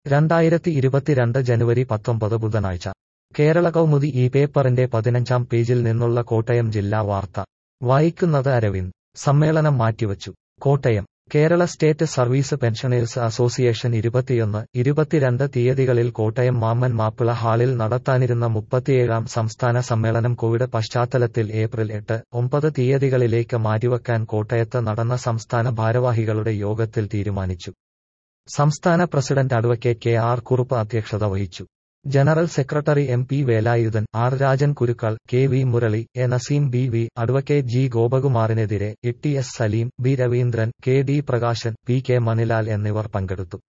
രണ്ടായിരത്തി ഇരുപത്തിരണ്ട് ജനുവരി പത്തൊമ്പത് ബുധനാഴ്ച കേരള കൗമുദി ഈ പേപ്പറിന്റെ പതിനഞ്ചാം പേജിൽ നിന്നുള്ള കോട്ടയം ജില്ലാ വാർത്ത വായിക്കുന്നത് അരവിന്ദ് സമ്മേളനം മാറ്റിവച്ചു Kottayam Kerala State Service Pensioners Association ഇരുപത്തിയൊന്ന് ഇരുപത്തിരണ്ട് തീയതികളിൽ കോട്ടയം മാമ്മൻ മാപ്പിള ഹാളിൽ നടത്താനിരുന്ന മുപ്പത്തിയേഴാം സംസ്ഥാന സമ്മേളനം കോവിഡ് പശ്ചാത്തലത്തിൽ ഏപ്രിൽ എട്ട് ഒമ്പത് തീയതികളിലേക്ക് മാറ്റിവെക്കാൻ കോട്ടയത്ത് നടന്ന സംസ്ഥാന ഭാരവാഹികളുടെ യോഗത്തിൽ തീരുമാനിച്ചു സംസ്ഥാന president advocate K R Kurup അധ്യക്ഷത വഹിച്ചു general secretary M P Velayudhan R Rajan Kurukkal K V Murali A Naseem B V advocate G ഗോപകുമാറിനെതിരെ E T S Saleem B Raveendran K D Prakashan P K Manilal എന്നിവർ പങ്കെടുത്തു